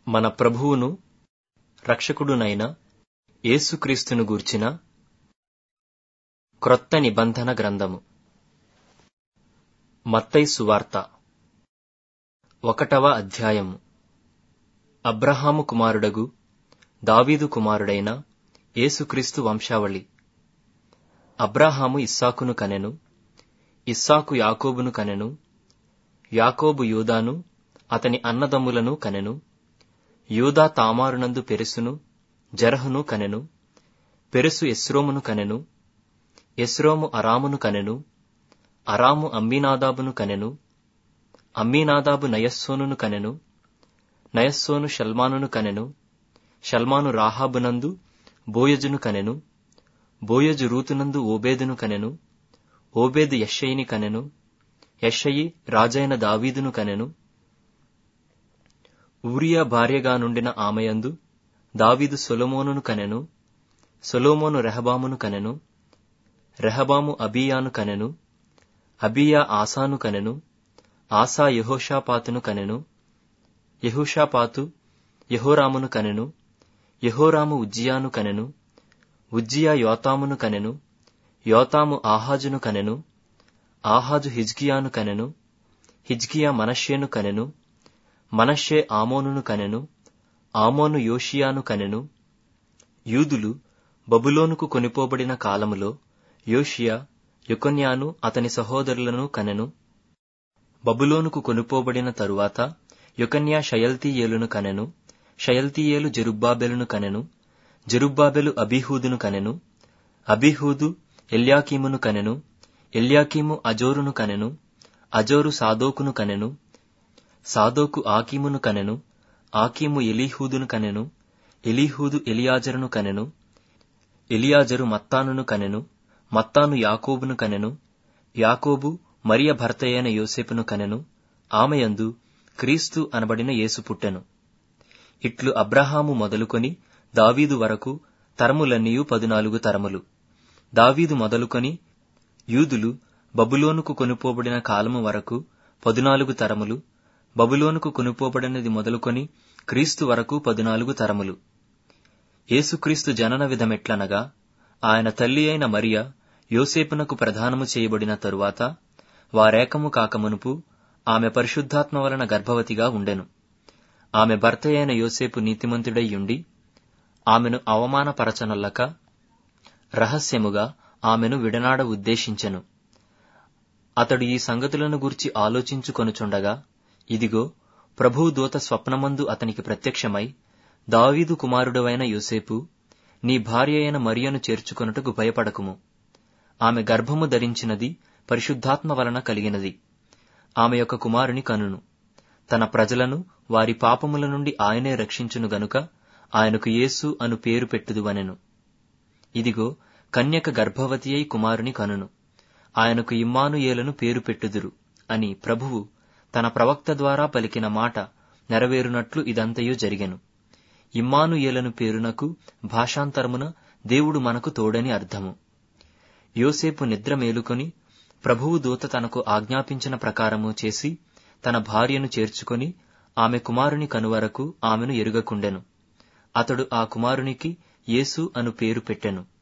మన ప్రభువును రక్షకుడునైన యేసుక్రీస్తును గూర్చిన క్రొత్త నిబంధన గ్రంథము మత్తయి సువార్త ఒకటవ అధ్యాయము అబ్రహాము కుమారుడగు దావీదు కుమారుడైన యేసుక్రీస్తు వంశావళి అబ్రాహాము ఇస్సాకును కనెను ఇస్సాకు యాకోబును కనెను యాకోబు యూదాను అతని అన్నదమ్ములను కనెను యూదా తామారునందు పెరెసును జరహును కనెను పెరెసు ఎస్రోమును కనెను ఎస్రోము అరామును కనెను అరాము అమ్మీనాదాబును కనెను అమ్మీనాదాబు నయస్సోనును కనెను నయస్సోను షల్మానును కనెను షల్మాను రాహాబునందు బోయజును కనెను బోయజు రూతునందు ఓబేదును కనెను ఓబేదు యెషయిని కనెను యెషయి రాజైన దావీదును కనెను ఊరియా భార్యగా నుండిన ఆమెయందు దావీదు సొలొమోనును కనెను సొలొమోను రెహబామును కనెను రెహబాము అబీయాను కనెను అబీయా ఆసాను కనెను ఆసా యెహోషాపాతును కనెను యెహోషాపాతు యెహోరామును కనెను యెహోరాము ఉజ్జియాను కనెను ఉజ్జియా యోతామును కనెను యోతాము ఆహాజును కనెను ఆహాజు హిజ్కియాను కనెను హిజ్కియా మనష్యేను కనెను మనష్షే ఆమోనును కనెను ఆమోను యోషియాను కనెను యూదులు బబులోనుకు కొనిపోబడిన కాలములో యోషియా యొకొన్యాను అతని సహోదరులను కనెను బబులోనుకు కొనుపోబడిన తరువాత యొకన్యా షయల్తీయేలును కనెను షయల్తీయేలు జెరుబ్బాబెలును కనెను జెరుబ్బాబెలు అబీహూదును కనెను అబీహూదు ఎల్యాకీమును కనెను ఎల్యాకీము అజోరును కనెను అజోరు సాదోకును కనెను సాదోకు ఆకీమును కనెను ఆకీము ఎలీహూదును కనెను ఎలీహూదు ఎలియాజరును కనెను ఎలియాజరు మత్తానును కనెను మత్తాను యాకోబును కనెను యాకోబు మరియ భర్తయైన యోసేపును కనెను ఆమెయందు క్రీస్తు అనబడిన యేసు పుట్టెను ఇట్లు అబ్రహాము మొదలుకొని దావీదు వరకు తరములన్నీయు పదునాలుగు తరములు దావీదు మొదలుకొని యూదులు బబులోనుకు కొనుపోబడిన కాలము వరకు పదునాలుగు తరములు బబులోనుకు కొనుపోబడినది మొదలుకొని క్రీస్తు వరకు పదునాలుగు తరములు యేసుక్రీస్తు జనన విధమెట్లనగా ఆయన తల్లి అయిన మరియ యోసేపునకు ప్రధానము చేయబడిన తరువాత వారేకము కాకమునుపు ఆమె పరిశుద్ధాత్మ వలన గర్భవతిగా ఉండెను ఆమె భర్త అయిన యోసేపు నీతిమంతుడయ్యుండి ఆమెను అవమానపరచనల్లక రహస్యముగా ఆమెను విడనాడ ఉద్దేశించెను అతడు ఈ సంగతులను గూర్చి ఆలోచించుకొనుచుండగా ఇదిగో ప్రభువు దూత స్వప్నమందు అతనికి ప్రత్యక్షమై దావీదు కుమారుడవైన యోసేపు నీ భార్య అయిన మరియను చేర్చుకొనుటకు భయపడకుము ఆమె గర్భము ధరించినది పరిశుద్ధాత్మ వలన కలిగినది ఆమె యొక్క కుమారుని కనును తన ప్రజలను వారి పాపముల నుండి ఆయనే రక్షించును గనుక ఆయనకు యేసు అను పేరు పెట్టుదువనెను ఇదిగో కన్యక గర్భవతి అయి కుమారుని కనును ఆయనకు ఇమ్మానుయేలను పేరు పెట్టుదురు అని ప్రభువు తన ప్రవక్త ద్వారా పలికిన మాట నెరవేరునట్లు ఇదంతయు జరిగెను ఇమ్మానుయేలను పేరునకు భాషాంతరమున దేవుడు మనకు తోడని అర్థము యోసేపు నిద్ర మేలుకొని ప్రభువు దూత తనకు ఆజ్ఞాపించిన ప్రకారము చేసి తన భార్యను చేర్చుకొని ఆమె కుమారుని కనువరకు ఆమెను ఎరుగకుండెను అతడు ఆ కుమారునికి యేసు అను పేరు పెట్టెను